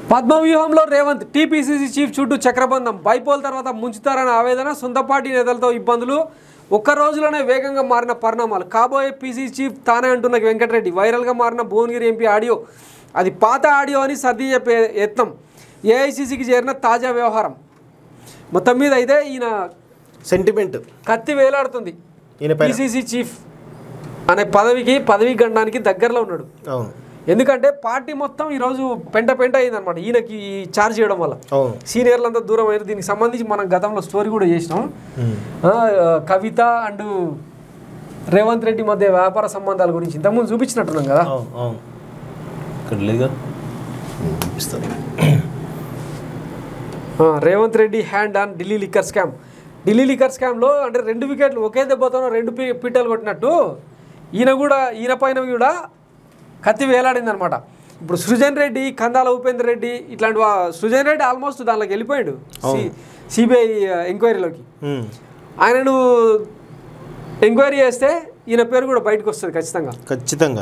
పద్మవ్యూహంలో Revanth TPCC chief చుట్టూ చక్రబంధం bypoll తర్వాత ముంచుతారన్న ఆవేదన సొంత పార్టీ నేతలతో ఇబ్బందులు ఒక్క రోజులోనే వేగంగా మారిన పరిణామాలు కాబోయే పీసీ చీఫ్ తానే అంటున్న వెంకటరెడ్డి వైరల్గా మారిన భువనగిరి ఎంపీ ఆడియో అది పాత ఆడియో అని సర్ది చెప్పే యత్నం ఏఐసీసీకి చేరిన తాజా వ్యవహారం మొత్తం మీద అయితే ఈయన సెంటిమెంట్ కత్తి వేలాడుతుంది ఈయన పైన పీసీసీ చీఫ్ అనే పదవికి పదవి గండానికి దగ్గరలో ఉన్నాడు అవును ఎందుకంటే పార్టీ మొత్తం ఈరోజు పెంట పెంట అయిందనమాట ఈయనకి ఈ ఛార్జ్ చేయడం వల్ల అవును సీనియర్లంతా దూరం అయ్యారు దీనికి సంబంధించి మనం గతంలో స్టోరీ కూడా చేసినాం ఆ, కవిత అండ్ రేవంత్ రెడ్డి మధ్య వ్యాపార సంబంధాల గురించి ఇంతకుముందు చూపించినట్టున్నాం కదా అవును అవును ఇక్కడ లేదుగా చూపిస్తాను ఆ, Revanth Reddy hand on Delhi liquor scam Delhi liquor స్కామ్లో అంటే రెండు వికెట్లు ఒకే దెబ్బతో రెండు పీ పీటలు కొట్టినట్టు ఈయన కూడా ఈయన పైన కూడా కత్తి వేలాడింది అనమాట ఇప్పుడు సృజన్ రెడ్డి కందాల ఉపేందర్ రెడ్డి ఇట్లాంటి వా- సృజన్ రెడ్డి ఆల్మోస్ట్ దానిలోకి వెళ్ళిపోయాడు సిబిఐ ఎంక్వైరీలోకి ఉమ్. ఆయనను ఎంక్వైరీ చేస్తే ఈయన పేరు కూడా బయటకు వస్తుంది ఖచ్చితంగా ఖచ్చితంగా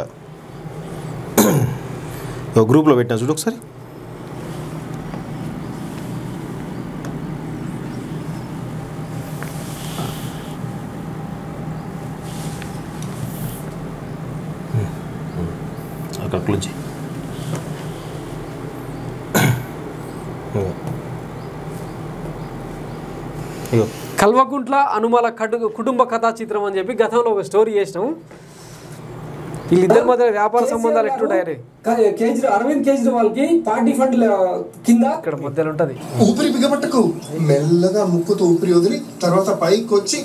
ఓ గ్రూప్లో పెట్టినా చూడు ఒకసారి అక్కడ క్లోజ్ చేయి. ఇగో. ఇగో కల్వకుంట్ల అనుమల కటు కుటుంబ కథా చిత్రం అని చెప్పి గతంలో ఒక స్టోరీ చేసినాం వీళ్ళిద్దరి మధ్య వ్యాపార సంబంధాలు ఎట్లుంటాయని కేజ్రీవాల్ అరవింద్ కేజ్రీవాల్ కి పార్టీ ఫండ్ కింద ఇక్కడ మధ్యలో ఉంటది ఊపిరి బిగపట్టకు మెల్లగా ముక్కుతో ఊపిరి వదిలి తర్వాత పైకి వచ్చి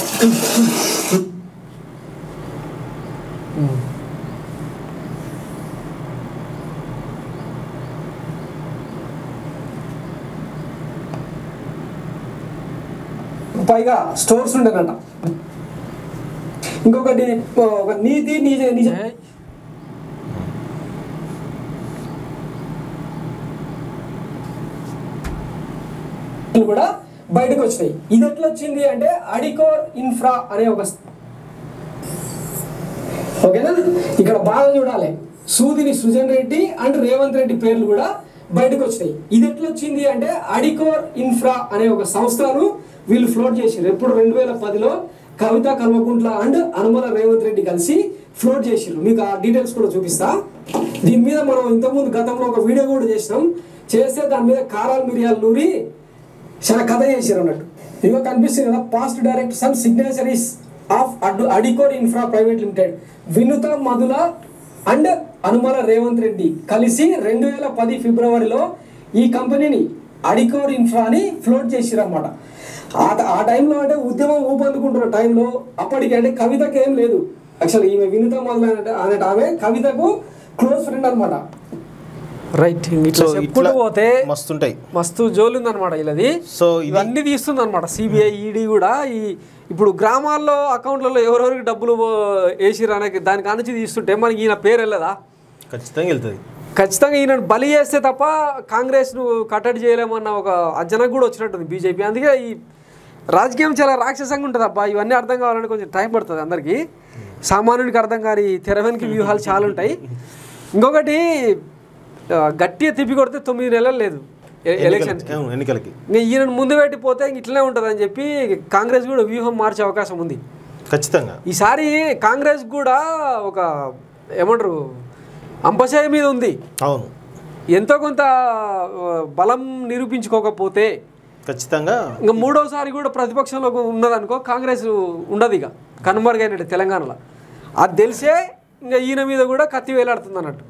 పైగా స్టోర్స్ ఉండేనంట ఇంకొకటి ఒక నీతి నిజ నిజ ఏ? కూడా బయటకు వచ్చినాయి ఇది ఎట్లా వచ్చింది అంటే అడికోర్ ఇన్ఫ్రా అనే ఒక ఓకేనా ఇక్కడ బాగా చూడాలి సూదిని సృజన్ రెడ్డి అండ్ రేవంత్ రెడ్డి పేర్లు కూడా బయటకు వచ్చినాయి ఇది ఎట్లా వచ్చింది అంటే అడికోర్ ఇన్ఫ్రా అనే ఒక సంస్థను వీళ్ళు ఫ్లోట్ చేసారు ఎప్పుడు రెండు వేల పదిలో కవిత కల్వకుంట్ల అండ్ అనుమల రేవంత్ రెడ్డి కలిసి ఫ్లోట్ చేసిర్రు మీకు ఆ డీటెయిల్స్ కూడా చూపిస్తా దీని మీద మనం ఇంతకుముందు గతంలో ఒక వీడియో కూడా చేసినాం చేస్తే దాని మీద కారాలు మిరియాలు నూరి చాలా కథ చేశారు అన్నట్టు ఇదిగో కనిపిస్తుంది కదా past directors and signatories of అడ్ అడికోర్ infra private limited Vinutha Madhula and Anumula Revanth Reddy కలిసి రెండు వేల పది ఫిబ్రవరిలో ఈ కంపెనీని అడికోర్ ఇన్ఫ్రా అని ఫ్లోట్ చేసిరు అనమాట ఆ ఆ టైంలో అంటే ఉద్యమం ఊపందుకుంటున్న టైంలో అప్పటికి అంటే కవితకి ఏం లేదు యాక్చువల్ ఈమె వినుత మధుల అనే అనేట ఆమె కవితకు క్లోజ్ ఫ్రెండ్ అనమాట రైట్ ఇట్లా సో చెప్పుకుంటూ ఇట్లా పోతే మస్తుంటాయి మస్తు జోలుంది అనమాట ఇలాది సో ఇది ఇవన్నీ తీస్తుంది అనమాట సిబిఐ ఈడీ కూడా ఈ ఇప్పుడు గ్రామాల్లో అకౌంట్లలో ఎవరెవరికి డబ్బులు వేసిరు అనే దాని కానుంచి తీస్తుంటే మనకి ఈయన పేరు వెళ్ళదా ఖచ్చితంగా వెళ్తుంది ఖచ్చితంగా ఈయన బలి చేస్తే తప్ప కాంగ్రెస్ను కట్టడి చేయలేమన్న ఒక అంచనా కూడా వచ్చినట్టుంది బీజేపీ అందుకే ఈ రాజకీయం చాలా రాక్షసంగా ఉంటుంది అబ్బా ఇవన్నీ అర్థం కావాలంటే కొంచెం టైం పడుతుంది అందరికీ సామాన్యుడికి అర్థం కాని తెర వెనుక వ్యూహాలు చాలా ఉంటాయి ఇంకొకటి ఆ, గట్టిగా తిప్పి కొడితే తొమ్మిది నెలలు లేదు ఎ- ఎలక్షన్ ఎన్నికలకి అవును, ఎన్నికలకి ఇంకా ఈయనను ముందు పెట్టిపోతే ఇంక ఇట్లనే ఉంటుంది అని చెప్పి కాంగ్రెస్ కూడా వ్యూహం మార్చే అవకాశం ఉంది ఖచ్చితంగా ఈసారి కాంగ్రెస్ కూడా ఒక ఏమంటారు అంపశయ మీద ఉంది అవును ఎంతో కొంత ఆ, బలం నిరూపించుకోకపోతే ఖచ్చితంగా ఇంకా మూడోసారి కూడా ప్రతిపక్షంలో ఉన్నదనుకో కాంగ్రెస్ ఉండదు ఇక కనుమరుగైనట్టు తెలంగాణలో అది తెలిసే ఇంకా ఈయన మీద కూడా కత్తి వేలాడుతుంది అన్నట్టు